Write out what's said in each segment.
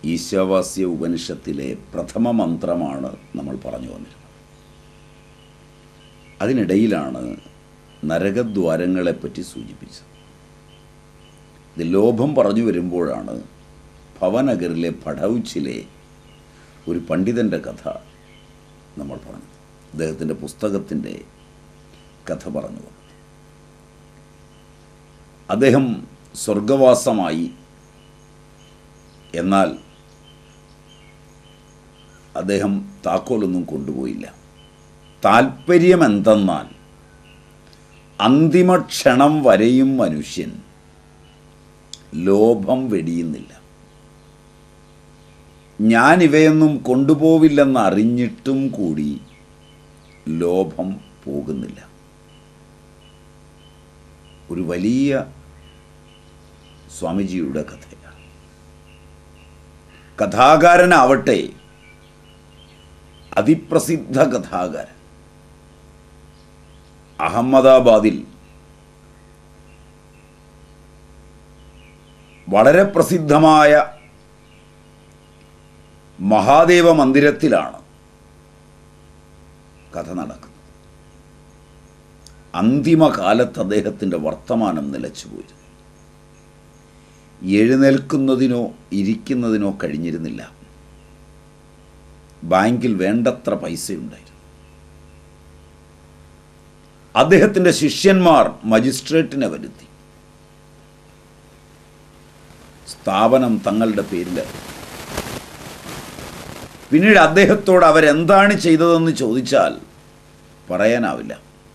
ഈശാവാസ്യ ഉപനിഷത്തിലെ പ്രഥമ മന്ത്രമാണ് നമ്മൾ പറഞ്ഞു വന്നിരുന്നത് അതിനിടയിലാണ് നരകദ്വാരങ്ങളെപ്പറ്റി സൂചിപ്പിച്ചത് ഇത് ലോഭം പറഞ്ഞു വരുമ്പോഴാണ് ഭവനഗറിലെ പടൗച്ചിലെ ഒരു പണ്ഡിതൻ്റെ കഥ നമ്മൾ പറഞ്ഞു അദ്ദേഹത്തിൻ്റെ പുസ്തകത്തിൻ്റെ കഥ പറഞ്ഞു വന്നത് അദ്ദേഹം സ്വർഗവാസമായി എന്നാൽ അദ്ദേഹം താക്കോലൊന്നും കൊണ്ടുപോയില്ല താല്പര്യം എന്തെന്നാൽ അന്തിമ ക്ഷണം വരെയും മനുഷ്യൻ ലോഭം വെടിയുന്നില്ല ഞാൻ ഇവയൊന്നും കൊണ്ടുപോവില്ലെന്ന് അറിഞ്ഞിട്ടും കൂടി ലോഭം പോകുന്നില്ല ഒരു വലിയ സ്വാമിജിയുടെ കഥയാണ് കഥാകാരനാവട്ടെ അതിപ്രസിദ്ധ കഥാകാരൻ അഹമ്മദാബാദിൽ വളരെ പ്രസിദ്ധമായ മഹാദേവ മന്ദിരത്തിലാണ് കഥ നടക്കുന്നത് അന്തിമകാലത്ത് അദ്ദേഹത്തിൻ്റെ വർത്തമാനം നിലച്ചുപോയിരുന്നു എഴുന്നേൽക്കുന്നതിനോ ഇരിക്കുന്നതിനോ കഴിഞ്ഞിരുന്നില്ല ബാങ്കിൽ വേണ്ടത്ര പൈസയുണ്ടായിരുന്നു അദ്ദേഹത്തിൻ്റെ ശിഷ്യന്മാർ മജിസ്ട്രേറ്റിനെ വരുത്തി സ്ഥാപനം തങ്ങളുടെ പേരിൽ പിന്നീട് അദ്ദേഹത്തോട് അവരെന്താണ് ചെയ്തതെന്ന് ചോദിച്ചാൽ പറയാനാവില്ല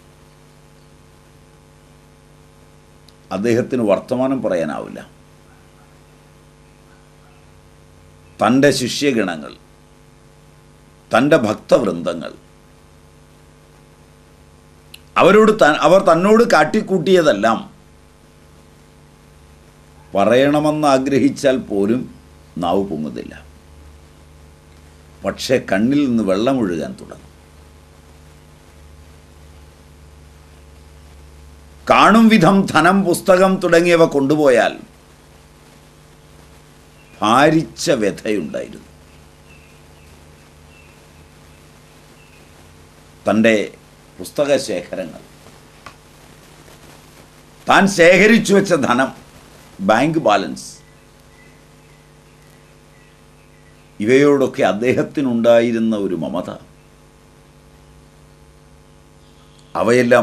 അദ്ദേഹത്തിന് വർത്തമാനം പറയാനാവില്ല തൻ്റെ ശിഷ്യഗണങ്ങൾ തൻ്റെ ഭക്തവൃന്ദങ്ങൾ അവരോട് ത അവർ തന്നോട് കാട്ടിക്കൂട്ടിയതെല്ലാം പറയണമെന്ന് ആഗ്രഹിച്ചാൽ പോലും നാവ് പൊങ്ങുന്നില്ല പക്ഷേ കണ്ണിൽ നിന്ന് വെള്ളമൊഴുകാൻ തുടങ്ങും കാണും വിധം ധനം പുസ്തകം തുടങ്ങിയവ കൊണ്ടുപോയാൽ ഭാരിച്ച വ്യഥയുണ്ടായിരുന്നു തൻ്റെ പുസ്തക ശേഖരങ്ങൾ താൻ ശേഖരിച്ചു വെച്ച ധനം ബാങ്ക് ബാലൻസ് ഇവയോടൊക്കെ അദ്ദേഹത്തിനുണ്ടായിരുന്ന ഒരു മമത അവയെല്ലാം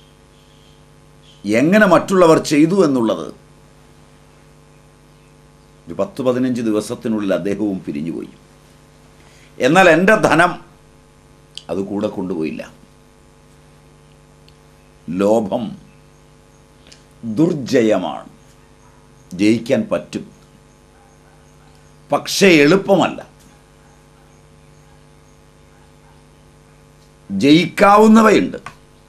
എങ്ങനെ മറ്റുള്ളവർ ചെയ്തു എന്നുള്ളത് ഒരു പത്ത് പതിനഞ്ച് ദിവസത്തിനുള്ളിൽ അദ്ദേഹവും പിരിഞ്ഞുപോയി എന്നാൽ എൻ്റെ ധനം അത് കൂടെ കൊണ്ടുപോയില്ല ലോഭം ദുർജയമാണ് ജയിക്കാൻ പറ്റും പക്ഷേ എളുപ്പമല്ല ജയിക്കാവുന്നവയുണ്ട്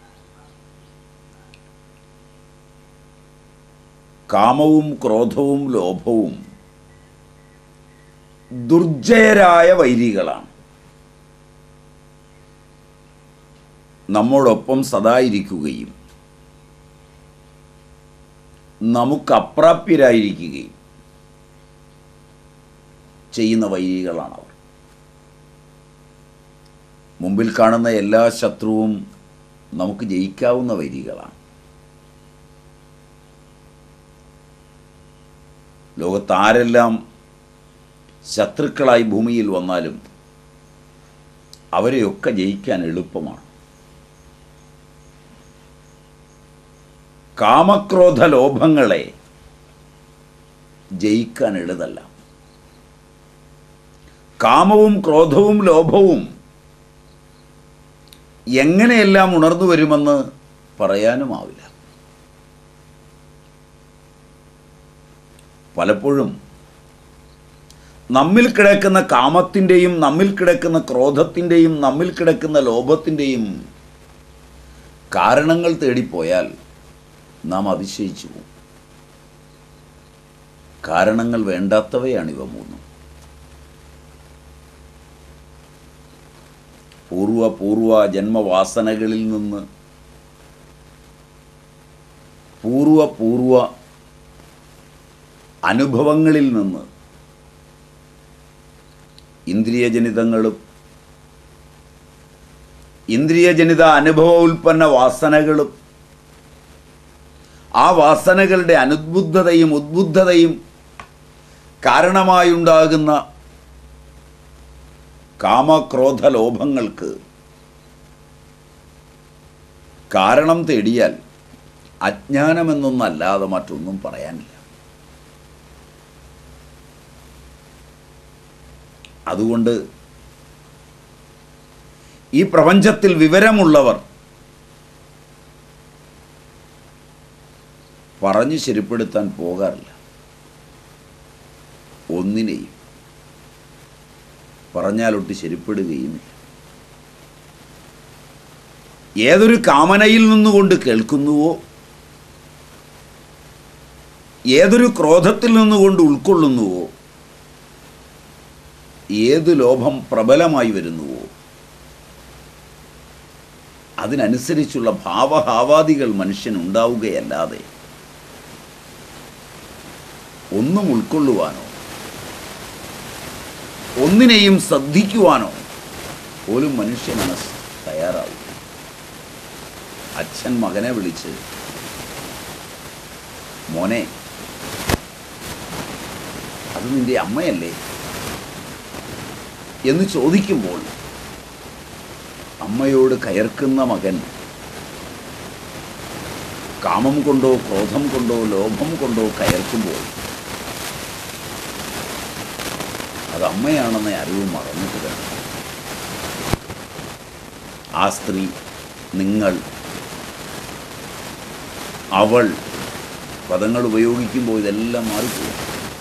കാമവും ക്രോധവും ലോഭവും ദുർജയരായ വൈരികളാണ് നമ്മോടൊപ്പം സദാ ഇരിക്കുകയും നമുക്ക് അപ്രാപ്യരായിരിക്കുകയും ചെയ്യുന്ന വൈരികളാണ് അവർ മുമ്പിൽ കാണുന്ന എല്ലാ ശത്രുവും നമുക്ക് ജയിക്കാവുന്ന വൈരികളാണ് ലോകത്താരെല്ലാം ശത്രുക്കളായി ഭൂമിയിൽ വന്നാലും അവരെയൊക്കെ ജയിക്കാൻ എളുപ്പമാണ് കാമക്രോധ ലോഭങ്ങളെ ജയിക്കാൻ എളുതല്ല കാമവും ക്രോധവും ലോഭവും എങ്ങനെയെല്ലാം ഉണർന്നു വരുമെന്ന് പറയാനുമാവില്ല പലപ്പോഴും നമ്മിൽ കിടക്കുന്ന കാമത്തിൻ്റെയും നമ്മിൽ കിടക്കുന്ന ക്രോധത്തിൻ്റെയും നമ്മിൽ കിടക്കുന്ന ലോഭത്തിൻ്റെയും കാരണങ്ങൾ തേടിപ്പോയാൽ നാം അതിശയിച്ചു പോകും കാരണങ്ങൾ വേണ്ടാത്തവയാണ് ഇവ മൂന്നും പൂർവ പൂർവ ജന്മവാസനകളിൽ നിന്ന് പൂർവ പൂർവ അനുഭവങ്ങളിൽ നിന്ന് ഇന്ദ്രിയജനിതങ്ങളും ഇന്ദ്രിയജനിത അനുഭവോൽപ്പന്ന വാസനകളും ആ വാസനകളുടെ അനുദ്ബുദ്ധതയും ഉദ്ബുദ്ധതയും കാരണമായുണ്ടാകുന്ന കാമക്രോധ ലോഭങ്ങൾക്ക് കാരണം തേടിയാൽ അജ്ഞാനമെന്നൊന്നല്ലാതെ മറ്റൊന്നും പറയാനില്ല അതുകൊണ്ട് ഈ പ്രപഞ്ചത്തിൽ വിവരമുള്ളവർ പറഞ്ഞു ശരിപ്പെടുത്താൻ പോകാറില്ല ഒന്നിനെയും പറഞ്ഞാലൊട്ട് ശരിപ്പെടുകയുമില്ല ഏതൊരു കാമനയിൽ നിന്നുകൊണ്ട് കേൾക്കുന്നുവോ ഏതൊരു ക്രോധത്തിൽ നിന്നുകൊണ്ട് ഉൾക്കൊള്ളുന്നുവോ ഏത് ലോഭം പ്രബലമായി വരുന്നുവോ അതിനനുസരിച്ചുള്ള ഭാവഹാവാദികൾ മനുഷ്യനുണ്ടാവുകയല്ലാതെ ഒന്നും ഉൾക്കൊള്ളുവാനോ ഒന്നിനെയും ശ്രദ്ധിക്കുവാനോ പോലും മനുഷ്യ മനസ്സ് തയ്യാറാവും അച്ഛൻ മകനെ വിളിച്ച് മോനെ അത് നിന്റെ അമ്മയല്ലേ എന്ന് ചോദിക്കുമ്പോൾ അമ്മയോട് കയർക്കുന്ന മകൻ കാമം കൊണ്ടോ ക്രോധം കൊണ്ടോ ലോഭം കൊണ്ടോ കയർക്കുമ്പോൾ അത് അമ്മയാണെന്ന അറിവ് മറന്നിട്ട് വേണം ആ സ്ത്രീ നിങ്ങൾ അവൾ പദങ്ങൾ ഉപയോഗിക്കുമ്പോൾ ഇതെല്ലാം മാറിപ്പോകും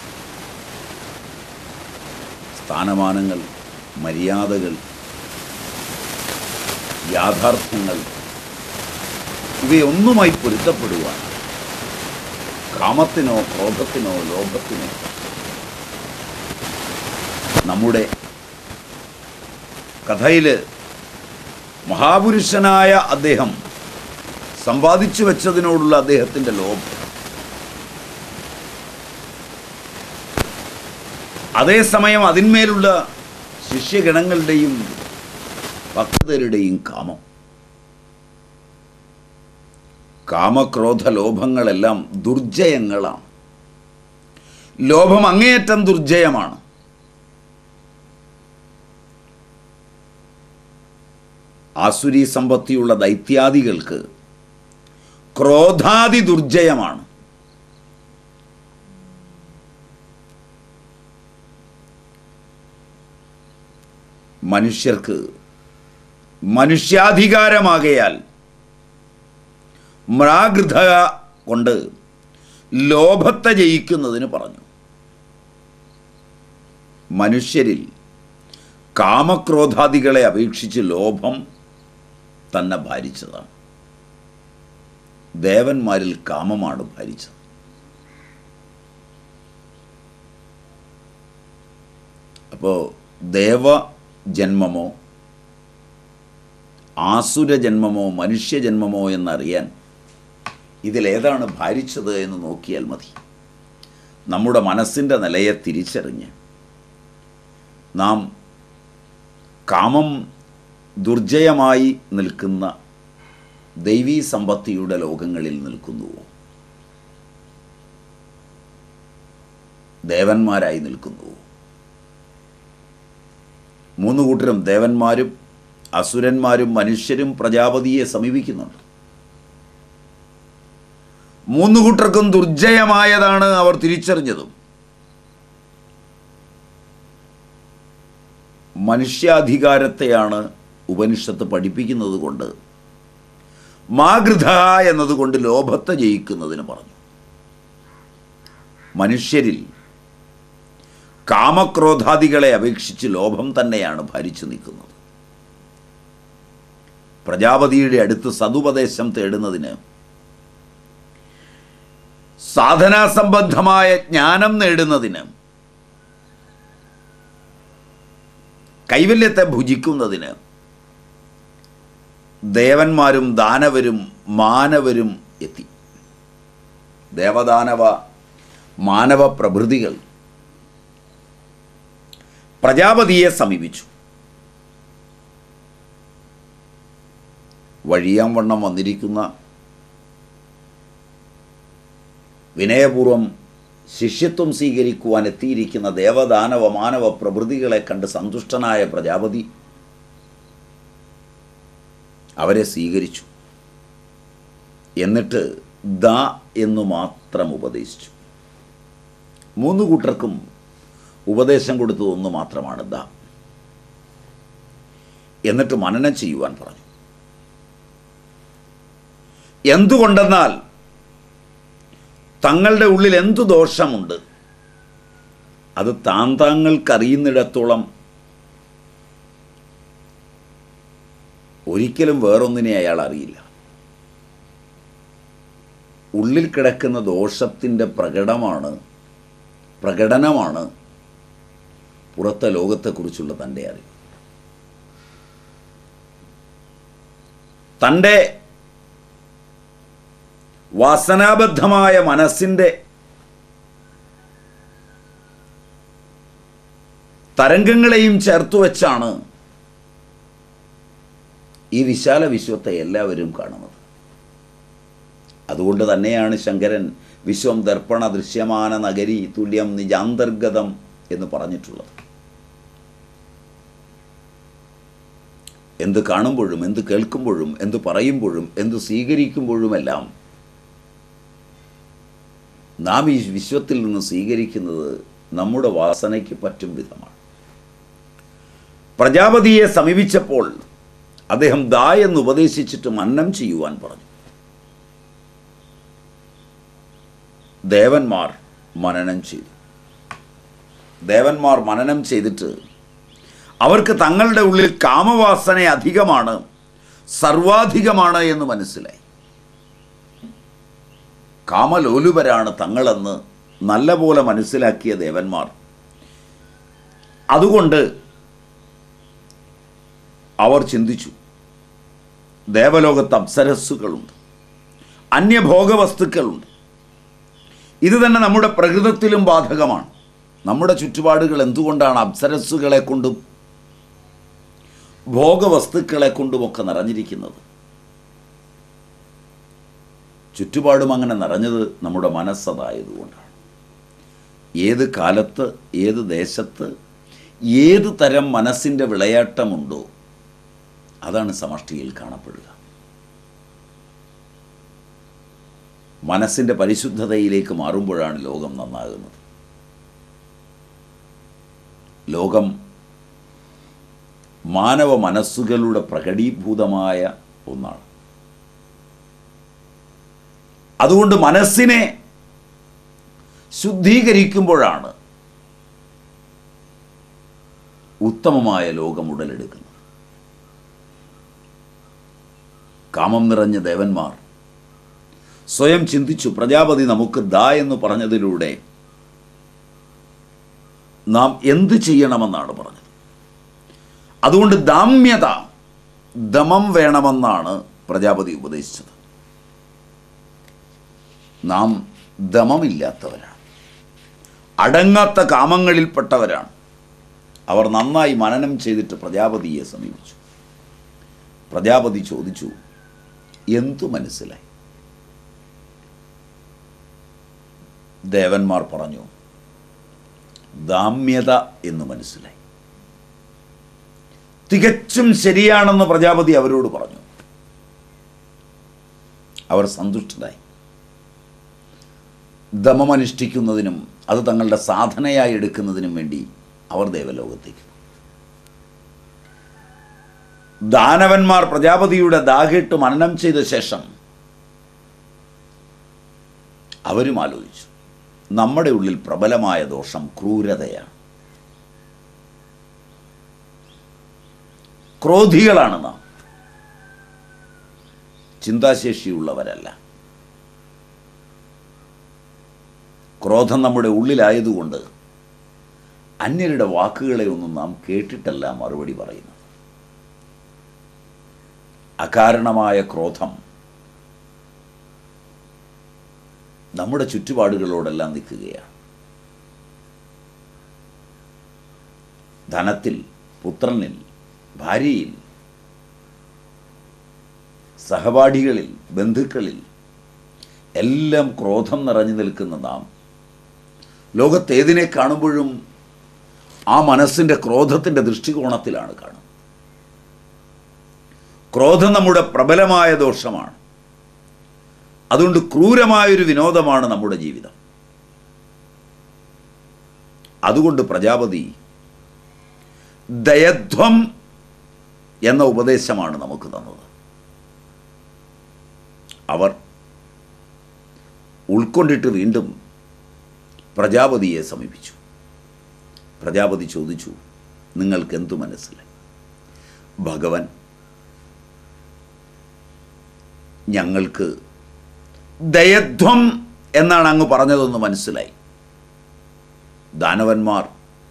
സ്ഥാനമാനങ്ങൾ മര്യാദകൾ യാഥാർത്ഥ്യങ്ങൾ ഇവയൊന്നുമായി പൊരുത്തപ്പെടുവാൻ കാമത്തിനോ ക്രോധത്തിനോ ലോഭത്തിനോ നമ്മുടെ കഥയിൽ മഹാപുരുഷനായ അദ്ദേഹം സമ്പാദിച്ചു വെച്ചതിനോടുള്ള അദ്ദേഹത്തിൻ്റെ ലോഭം അതേസമയം അതിന്മേലുള്ള ശിഷ്യഗണങ്ങളുടെയും ഭക്തരുടെയും കാമം കാമക്രോധ ലോഭങ്ങളെല്ലാം ദുർജയങ്ങളാണ് ലോഭം അങ്ങേയറ്റം ദുർജയമാണ് ആസുരി സമ്പത്തിയുള്ള ദൈത്യാദികൾക്ക് ക്രോധാദി ദുർജയമാണ് മനുഷ്യർക്ക് മനുഷ്യാധികാരമാകയാൽ മ്രാഗൃത കൊണ്ട് ലോഭത്തെ ജയിക്കുന്നതിന് പറഞ്ഞു മനുഷ്യരിൽ കാമക്രോധാദികളെ അപേക്ഷിച്ച് ലോഭം തന്നെ ഭാരിച്ചതാണ് ദേവന്മാരിൽ കാമമാണ് ഭാരിച്ചത് അപ്പോൾ ദേവജന്മമോ ആസുരജന്മമോ മനുഷ്യജന്മമോ എന്നറിയാൻ ഇതിലേതാണ് ഭാരിച്ചത് എന്ന് നോക്കിയാൽ മതി നമ്മുടെ മനസ്സിൻ്റെ നിലയെ തിരിച്ചറിഞ്ഞ് നാം കാമം ദുർജയമായി നിൽക്കുന്ന ദൈവീ സമ്പത്തിയുടെ ലോകങ്ങളിൽ നിൽക്കുന്നുവോ ദേവന്മാരായി നിൽക്കുന്നുവോ മൂന്ന് കൂട്ടരും ദേവന്മാരും അസുരന്മാരും മനുഷ്യരും പ്രജാപതിയെ സമീപിക്കുന്നുണ്ട് മൂന്ന് കൂട്ടർക്കും ദുർജയമായതാണ് അവർ തിരിച്ചറിഞ്ഞതും മനുഷ്യാധികാരത്തെയാണ് ഉപനിഷത്ത് പഠിപ്പിക്കുന്നത് കൊണ്ട് മാഗൃത എന്നതുകൊണ്ട് ലോഭത്തെ ജയിക്കുന്നതിന് പറഞ്ഞു മനുഷ്യരിൽ കാമക്രോധാദികളെ അപേക്ഷിച്ച് ലോഭം തന്നെയാണ് ഭരിച്ചു നിൽക്കുന്നത് പ്രജാപതിയുടെ അടുത്ത് സതുപദേശം തേടുന്നതിന് സാധനാസംബന്ധമായ ജ്ഞാനം നേടുന്നതിന് കൈവല്യത്തെ ഭുജിക്കുന്നതിന് ദേവന്മാരും ദാനവരും മാനവരും എത്തി ദേവദാനവ മാനവ പ്രഭൃതികൾ പ്രജാപതിയെ സമീപിച്ചു വഴിയാം വണ്ണം വന്നിരിക്കുന്ന വിനയപൂർവം ശിഷ്യത്വം സ്വീകരിക്കുവാൻ എത്തിയിരിക്കുന്ന ദേവദാനവ മാനവ പ്രഭൃതികളെ കണ്ട് സന്തുഷ്ടനായ പ്രജാപതി അവരെ സ്വീകരിച്ചു എന്നിട്ട് ദ എന്നു മാത്രം ഉപദേശിച്ചു മൂന്ന് കൂട്ടർക്കും ഉപദേശം കൊടുത്തത് ഒന്ന് മാത്രമാണ് ദ എന്നിട്ട് മനനം ചെയ്യുവാൻ പറഞ്ഞു എന്തുകൊണ്ടെന്നാൽ തങ്ങളുടെ ഉള്ളിൽ എന്തു ദോഷമുണ്ട് അത് താൻ താങ്കൾക്കറിയുന്നിടത്തോളം ഒരിക്കലും വേറൊന്നിനെ അയാൾ അറിയില്ല ഉള്ളിൽ കിടക്കുന്ന ദോഷത്തിൻ്റെ പ്രകടമാണ് പ്രകടനമാണ് പുറത്തെ ലോകത്തെക്കുറിച്ചുള്ള തൻ്റെ അറിവ് തൻ്റെ വാസനാബദ്ധമായ മനസ്സിൻ്റെ തരംഗങ്ങളെയും ചേർത്തു വെച്ചാണ് ഈ വിശാല വിശ്വത്തെ എല്ലാവരും കാണുന്നത് അതുകൊണ്ട് തന്നെയാണ് ശങ്കരൻ വിശ്വം ദർപ്പണ ദൃശ്യമാന നഗരി തുല്യം നിജാന്തർഗതം എന്ന് പറഞ്ഞിട്ടുള്ളത് എന്ത് കാണുമ്പോഴും എന്ത് കേൾക്കുമ്പോഴും എന്ത് പറയുമ്പോഴും എന്ത് സ്വീകരിക്കുമ്പോഴുമെല്ലാം നാം ഈ വിശ്വത്തിൽ നിന്ന് സ്വീകരിക്കുന്നത് നമ്മുടെ വാസനയ്ക്ക് പറ്റും വിധമാണ് പ്രജാപതിയെ സമീപിച്ചപ്പോൾ അദ്ദേഹം ദാ എന്ന് ഉപദേശിച്ചിട്ട് മന്നം ചെയ്യുവാൻ പറഞ്ഞു ദേവന്മാർ മനനം ചെയ്തു ദേവന്മാർ മനനം ചെയ്തിട്ട് അവർക്ക് തങ്ങളുടെ ഉള്ളിൽ കാമവാസന അധികമാണ് സർവാധികമാണ് എന്ന് മനസ്സിലായി കാമലോലുപരാണ് തങ്ങളെന്ന് നല്ല പോലെ മനസ്സിലാക്കിയ ദേവന്മാർ അതുകൊണ്ട് അവർ ചിന്തിച്ചു ദേവലോകത്ത് അപ്സരസ്സുകളുണ്ട് അന്യഭോഗവസ്തുക്കളുണ്ട് ഇത് തന്നെ നമ്മുടെ പ്രകൃതത്തിലും ബാധകമാണ് നമ്മുടെ ചുറ്റുപാടുകൾ എന്തുകൊണ്ടാണ് അപ്സരസ്സുകളെ കൊണ്ടും ഭോഗവസ്തുക്കളെ കൊണ്ടുമൊക്കെ നിറഞ്ഞിരിക്കുന്നത് ചുറ്റുപാടും അങ്ങനെ നിറഞ്ഞത് നമ്മുടെ മനസ്സതായതുകൊണ്ടാണ് ഏത് കാലത്ത് ഏത് ദേശത്ത് ഏത് തരം മനസ്സിൻ്റെ വിളയാട്ടമുണ്ടോ അതാണ് സമഷ്ടിയിൽ കാണപ്പെടുക മനസ്സിൻ്റെ പരിശുദ്ധതയിലേക്ക് മാറുമ്പോഴാണ് ലോകം നന്നാകുന്നത് ലോകം മാനവ മനസ്സുകളുടെ പ്രകടീഭൂതമായ ഒന്നാണ് അതുകൊണ്ട് മനസ്സിനെ ശുദ്ധീകരിക്കുമ്പോഴാണ് ഉത്തമമായ ലോകം ഉടലെടുക്കുന്നത് കാമം നിറഞ്ഞ ദേവന്മാർ സ്വയം ചിന്തിച്ചു പ്രജാപതി നമുക്ക് ദാ എന്ന് പറഞ്ഞതിലൂടെ നാം എന്ത് ചെയ്യണമെന്നാണ് പറഞ്ഞത് അതുകൊണ്ട് ദാമ്യത ദമം വേണമെന്നാണ് പ്രജാപതി ഉപദേശിച്ചത് നാം ദമമില്ലാത്തവരാണ് അടങ്ങാത്ത കാമങ്ങളിൽപ്പെട്ടവരാണ് അവർ നന്നായി മനനം ചെയ്തിട്ട് പ്രജാപതിയെ സമീപിച്ചു പ്രജാപതി ചോദിച്ചു എന്തു മനസ്സിലായി ദേവന്മാർ പറഞ്ഞു ദാമ്യത എന്ന് മനസ്സിലായി തികച്ചും ശരിയാണെന്ന് പ്രജാപതി അവരോട് പറഞ്ഞു അവർ സന്തുഷ്ടരായി ദമമനുഷ്ഠിക്കുന്നതിനും അത് തങ്ങളുടെ സാധനയായി എടുക്കുന്നതിനും വേണ്ടി അവർ ദേവലോകത്തേക്ക് ദാനവന്മാർ പ്രജാപതിയുടെ ദാഹിട്ട് മനനം ചെയ്ത ശേഷം അവരും ആലോചിച്ചു നമ്മുടെ ഉള്ളിൽ പ്രബലമായ ദോഷം ക്രൂരതയാണ് ക്രോധികളാണ് നാം ചിന്താശേഷിയുള്ളവരല്ല ക്രോധം നമ്മുടെ ഉള്ളിലായതുകൊണ്ട് അന്യരുടെ വാക്കുകളെ ഒന്നും നാം കേട്ടിട്ടല്ല മറുപടി പറയുന്നത് അകാരണമായ ക്രോധം നമ്മുടെ ചുറ്റുപാടുകളോടെല്ലാം നിൽക്കുകയാണ് ധനത്തിൽ പുത്രനിൽ ഭാര്യയിൽ സഹപാഠികളിൽ ബന്ധുക്കളിൽ എല്ലാം ക്രോധം നിറഞ്ഞു നിൽക്കുന്ന നാം ലോകത്തേതിനെ കാണുമ്പോഴും ആ മനസ്സിൻ്റെ ക്രോധത്തിൻ്റെ ദൃഷ്ടികോണത്തിലാണ് കാണുന്നത് ക്രോധം നമ്മുടെ പ്രബലമായ ദോഷമാണ് അതുകൊണ്ട് ക്രൂരമായൊരു വിനോദമാണ് നമ്മുടെ ജീവിതം അതുകൊണ്ട് പ്രജാപതി ദയധ്വം എന്ന ഉപദേശമാണ് നമുക്ക് തന്നത് അവർ ഉൾക്കൊണ്ടിട്ട് വീണ്ടും പ്രജാപതിയെ സമീപിച്ചു പ്രജാപതി ചോദിച്ചു നിങ്ങൾക്ക് എന്തു മനസ്സിലായി ഭഗവൻ ഞങ്ങൾക്ക് ദയധ്വം എന്നാണ് അങ്ങ് പറഞ്ഞതെന്ന് മനസ്സിലായി ദാനവന്മാർ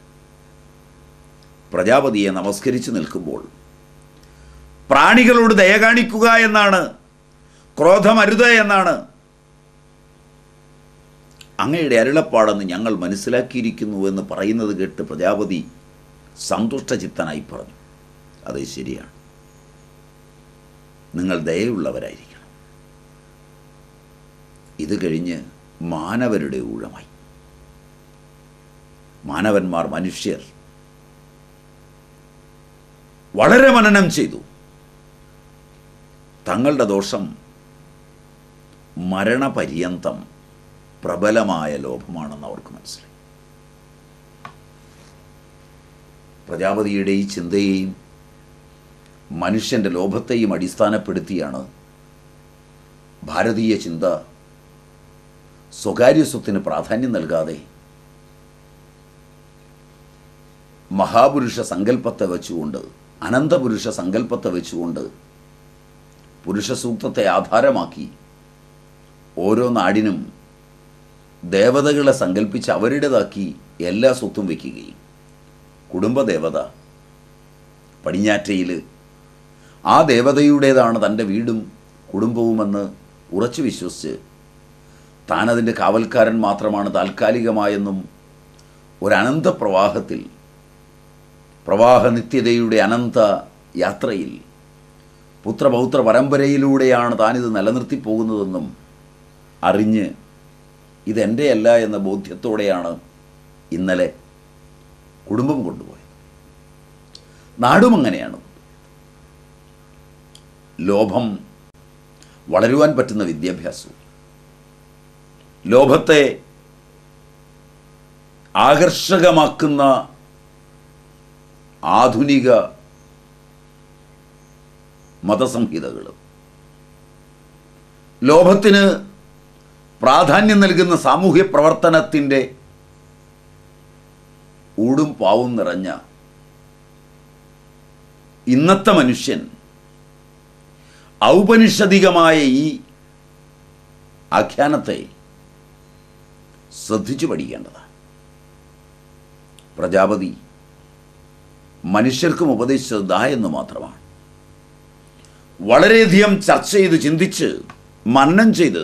പ്രജാപതിയെ നമസ്കരിച്ച് നിൽക്കുമ്പോൾ പ്രാണികളോട് ദയ കാണിക്കുക എന്നാണ് ക്രോധമരുത് എന്നാണ് അങ്ങയുടെ അരുളപ്പാടെന്ന് ഞങ്ങൾ മനസ്സിലാക്കിയിരിക്കുന്നു എന്ന് പറയുന്നത് കേട്ട് പ്രജാപതി സന്തുഷ്ടചിത്തനായി പറഞ്ഞു അത് ശരിയാണ് നിങ്ങൾ ദയയുള്ളവരായിരിക്കണം ഇത് കഴിഞ്ഞ് മാനവരുടെ ഊഴമായി മാനവന്മാർ മനുഷ്യർ വളരെ മനനം ചെയ്തു തങ്ങളുടെ ദോഷം മരണപര്യന്തം പ്രബലമായ ലോഭമാണെന്ന് അവർക്ക് മനസ്സിലായി പ്രജാപതിയുടെ ഈ ചിന്തയെയും മനുഷ്യൻ്റെ ലോഭത്തെയും അടിസ്ഥാനപ്പെടുത്തിയാണ് ഭാരതീയ ചിന്ത സ്വകാര്യ സ്വത്തിന് പ്രാധാന്യം നൽകാതെ മഹാപുരുഷ സങ്കല്പത്തെ വെച്ചുകൊണ്ട് അനന്തപുരുഷ സങ്കല്പത്തെ വെച്ചുകൊണ്ട് പുരുഷ സൂക്തത്തെ ആധാരമാക്കി ഓരോ നാടിനും ദേവതകളെ സങ്കല്പിച്ച് അവരുടേതാക്കി എല്ലാ സ്വത്തും വയ്ക്കുകയും കുടുംബദേവത പടിഞ്ഞാറ്റയിൽ ആ ദേവതയുടേതാണ് തൻ്റെ വീടും കുടുംബവുമെന്ന് ഉറച്ചു വിശ്വസിച്ച് താനതിൻ്റെ കാവൽക്കാരൻ മാത്രമാണ് താൽക്കാലികമായെന്നും ഒരനന്ത പ്രവാഹത്തിൽ പ്രവാഹ നിത്യതയുടെ അനന്ത യാത്രയിൽ പുത്രപൗത്ര പരമ്പരയിലൂടെയാണ് താനിത് നിലനിർത്തി പോകുന്നതെന്നും അറിഞ്ഞ് ഇതെൻ്റെയല്ല എന്ന ബോധ്യത്തോടെയാണ് ഇന്നലെ കുടുംബം കൊണ്ടുപോയത് നാടും അങ്ങനെയാണ് ലോഭം വളരുവാൻ പറ്റുന്ന വിദ്യാഭ്യാസവും ലോഭത്തെ ആകർഷകമാക്കുന്ന ആധുനിക മതസംഹിതകളും ലോഭത്തിന് പ്രാധാന്യം നൽകുന്ന സാമൂഹ്യ പ്രവർത്തനത്തിൻ്റെ ഊടും പാവും നിറഞ്ഞ ഇന്നത്തെ മനുഷ്യൻ ഔപനിഷദികമായ ഈ ആഖ്യാനത്തെ ശ്രദ്ധിച്ചു പഠിക്കേണ്ടതാണ് പ്രജാപതി മനുഷ്യർക്കും ഉപദേശിച്ചത് ദാ എന്ന് മാത്രമാണ് വളരെയധികം ചർച്ച ചെയ്ത് ചിന്തിച്ച് മന്നം ചെയ്ത്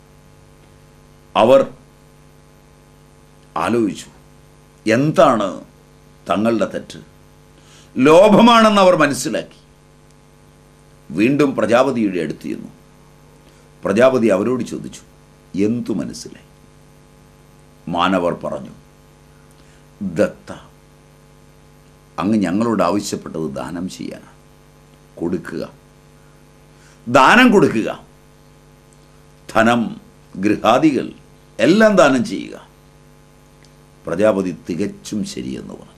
അവർ ആലോചിച്ചു എന്താണ് തങ്ങളുടെ തെറ്റ് ലോഭമാണെന്ന് അവർ മനസ്സിലാക്കി വീണ്ടും പ്രജാപതിയുടെ അടുത്ത് ചെന്നു പ്രജാപതി അവരോട് ചോദിച്ചു എന്തു മനസ്സിലായി മാനവർ പറഞ്ഞു ദത്ത അങ്ങ് ഞങ്ങളോട് ആവശ്യപ്പെട്ടത് ദാനം ചെയ്യാനാണ് കൊടുക്കുക ദാനം കൊടുക്കുക ധനം ഗൃഹാദികൾ എല്ലാം ദാനം ചെയ്യുക പ്രജാപതി തികച്ചും ശരിയെന്ന് പറഞ്ഞു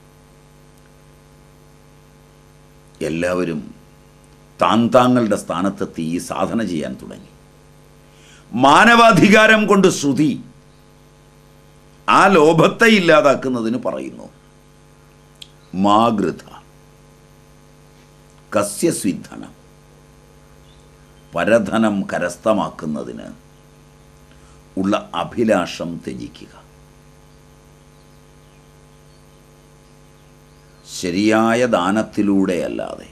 എല്ലാവരും താൻ താങ്കളുടെ സ്ഥാനത്തെത്തി ഈ സാധന ചെയ്യാൻ തുടങ്ങി മാനവാധികാരം കൊണ്ട് ശ്രുതി ആ ലോഭത്തെ ഇല്ലാതാക്കുന്നതിന് പറയുന്നു മാഗൃത കസ്യസ്വിധനം പരധനം കരസ്ഥമാക്കുന്നതിന് ഉള്ള അഭിലാഷം ത്യജിക്കുക ശരിയായ ദാനത്തിലൂടെയല്ലാതെ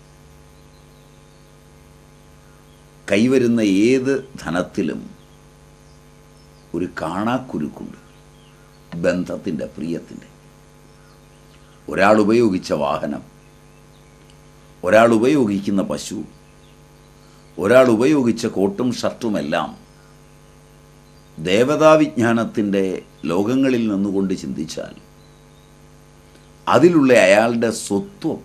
കൈവരുന്ന ഏത് ധനത്തിലും ഒരു കാണാക്കുരുക്കുണ്ട് ബന്ധത്തിൻ്റെ പ്രിയത്തിൻ്റെ ഒരാൾ ഉപയോഗിച്ച വാഹനം ഒരാൾ ഉപയോഗിക്കുന്ന പശു ഒരാൾ ഉപയോഗിച്ച കോട്ടും ഷർട്ടുമെല്ലാം ദേവതാവിജ്ഞാനത്തിൻ്റെ ലോകങ്ങളിൽ നിന്നുകൊണ്ട് ചിന്തിച്ചാൽ അതിലുള്ള അയാളുടെ സ്വത്വം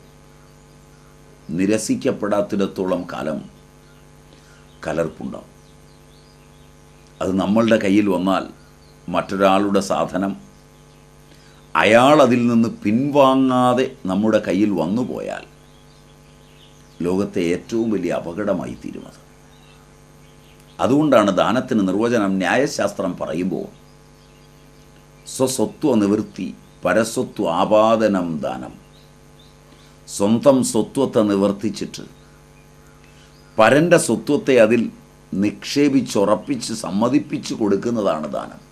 നിരസിക്കപ്പെടാത്തിടത്തോളം കാലം കലർപ്പുണ്ടാവും അത് നമ്മളുടെ കയ്യിൽ വന്നാൽ മറ്റൊരാളുടെ സാധനം അയാൾ അതിൽ നിന്ന് പിൻവാങ്ങാതെ നമ്മുടെ കയ്യിൽ വന്നു പോയാൽ ലോകത്തെ ഏറ്റവും വലിയ അപകടമായി തീരുന്നത് അതുകൊണ്ടാണ് ദാനത്തിന് നിർവചനം ന്യായശാസ്ത്രം പറയുമ്പോൾ സ്വസ്വത്വ നിവൃത്തി പരസ്വത്വ ആപാദനം ദാനം സ്വന്തം സ്വത്വത്തെ നിവർത്തിച്ചിട്ട് പരൻ്റെ സ്വത്വത്തെ അതിൽ നിക്ഷേപിച്ചുറപ്പിച്ച് സമ്മതിപ്പിച്ച് കൊടുക്കുന്നതാണ് ദാനം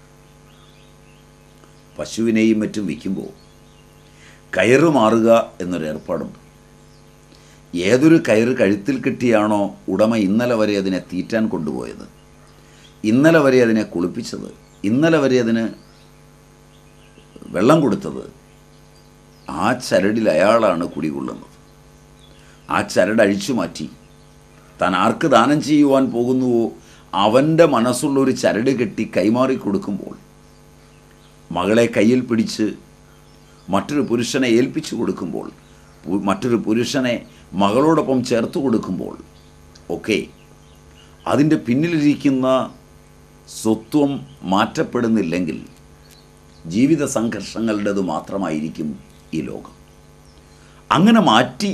പശുവിനെയും മറ്റും വിൽക്കുമ്പോൾ കയറ് മാറുക എന്നൊരു ഏർപ്പാടുണ്ട് ഏതൊരു കയറ് കഴുത്തിൽ കിട്ടിയാണോ ഉടമ ഇന്നലെ വരെ അതിനെ തീറ്റാൻ കൊണ്ടുപോയത് ഇന്നലെ വരെ അതിനെ കുളിപ്പിച്ചത് ഇന്നലെ വരെ അതിന് വെള്ളം കൊടുത്തത് ആ ചരടിൽ അയാളാണ് കുടികൊള്ളുന്നത് ആ ചരട് അഴിച്ചു മാറ്റി താൻ ആർക്ക് ദാനം ചെയ്യുവാൻ പോകുന്നുവോ അവൻ്റെ മനസ്സുള്ള ഒരു ചരട് കെട്ടി കൈമാറി കൊടുക്കുമ്പോൾ മകളെ കയ്യിൽ പിടിച്ച് മറ്റൊരു പുരുഷനെ ഏൽപ്പിച്ചു കൊടുക്കുമ്പോൾ പു- മറ്റൊരു പുരുഷനെ മകളോടൊപ്പം ചേർത്ത് കൊടുക്കുമ്പോൾ ഒക്കെ അതിൻ്റെ പിന്നിലിരിക്കുന്ന സ്വത്വം മാറ്റപ്പെടുന്നില്ലെങ്കിൽ ജീവിത സംഘർഷങ്ങളുടേത് മാത്രമായിരിക്കും ഈ ലോകം അങ്ങനെ മാറ്റി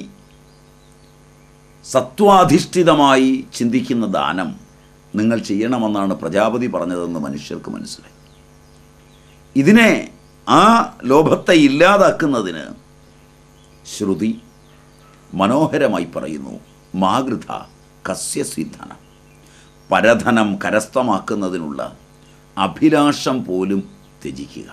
സത്വാധിഷ്ഠിതമായി ചിന്തിക്കുന്ന ദാനം നിങ്ങൾ ചെയ്യണമെന്നാണ് പ്രജാപതി പറഞ്ഞതെന്ന് മനുഷ്യർക്ക് മനസ്സിലായി ഇതിനെ ആ ലോഭത്തെ ഇല്ലാതാക്കുന്നതിന് ശ്രുതി മനോഹരമായി പറയുന്നു മാകൃത കസ്യസ്വിധനം പരധനം കരസ്ഥമാക്കുന്നതിനുള്ള അഭിലാഷം പോലും ത്യജിക്കുക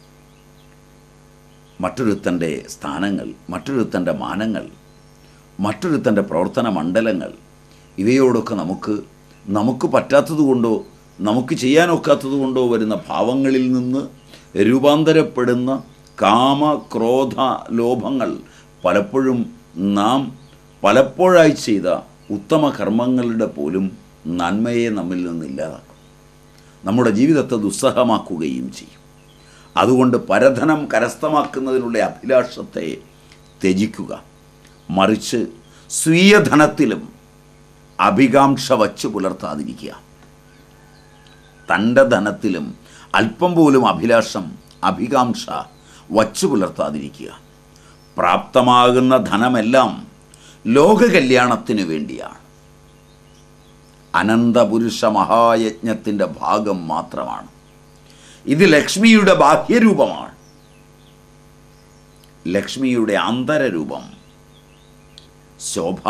മറ്റൊരുത്തൻ്റെ സ്ഥാനങ്ങൾ മറ്റൊരുത്തൻ്റെ മാനങ്ങൾ മറ്റൊരുത്തൻ്റെ പ്രവർത്തന മണ്ഡലങ്ങൾ ഇവയോടൊക്കെ നമുക്ക് നമുക്ക് പറ്റാത്തതുകൊണ്ടോ നമുക്ക് ചെയ്യാനൊക്കാത്തതുകൊണ്ടോ വരുന്ന ഭാവങ്ങളിൽ നിന്ന് രൂപാന്തരപ്പെടുന്ന കാമ ക്രോധ ലോഭങ്ങൾ പലപ്പോഴും നാം പലപ്പോഴായി ചെയ്ത ഉത്തമ കർമ്മങ്ങളുടെ പോലും നന്മയെ നമ്മിൽ നിന്ന് ഇല്ലാതാക്കും നമ്മുടെ ജീവിതത്തെ ദുസ്സഹമാക്കുകയും ചെയ്യും അതുകൊണ്ട് പരധനം കരസ്ഥമാക്കുന്നതിനുള്ള അഭിലാഷത്തെ ത്യജിക്കുക മറിച്ച് സ്വീയ ധനത്തിലും അഭികാംക്ഷ വച്ചു പുലർത്താതിരിക്കുക തൻ്റെ ധനത്തിലും അല്പം പോലും അഭിലാഷം അഭികാംക്ഷ വച്ചു പുലർത്താതിരിക്കുക പ്രാപ്തമാകുന്ന ധനമെല്ലാം ലോകകല്യാണത്തിനു വേണ്ടിയാണ് അനന്തപുരുഷ മഹായജ്ഞത്തിൻ്റെ ഭാഗം മാത്രമാണ് ഇത് ലക്ഷ്മിയുടെ ബാഹ്യരൂപമാണ് ലക്ഷ്മിയുടെ ആന്തരരൂപം ശോഭ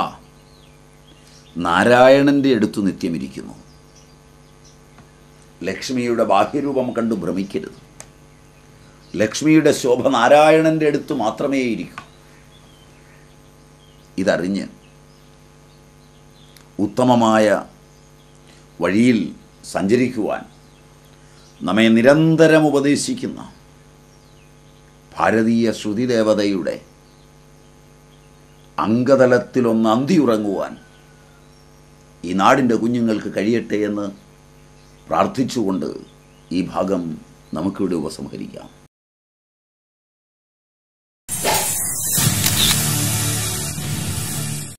നാരായണൻ്റെ അടുത്തു നിത്യമിരിക്കുന്നു ലക്ഷ്മിയുടെ ബാഹ്യരൂപം കണ്ടു ഭ്രമിക്കരുത് ലക്ഷ്മിയുടെ ശോഭ നാരായണൻ്റെ അടുത്ത് മാത്രമേ ഇരിക്കൂ ഇതറിഞ്ഞ് ഉത്തമമായ വഴിയിൽ സഞ്ചരിക്കുവാൻ നമ്മെ നിരന്തരം ഉപദേശിക്കുന്ന ഭാരതീയ ശ്രുതിദേവതയുടെ അംഗതലത്തിലൊന്ന് അന്തിയുറങ്ങുവാൻ ഈ നാടിൻ്റെ കുഞ്ഞുങ്ങൾക്ക് കഴിയട്ടെ എന്ന് പ്രാർത്ഥിച്ചുകൊണ്ട് ഈ ഭാഗം നമുക്കിവിടെ ഉപസംഹരിക്കാം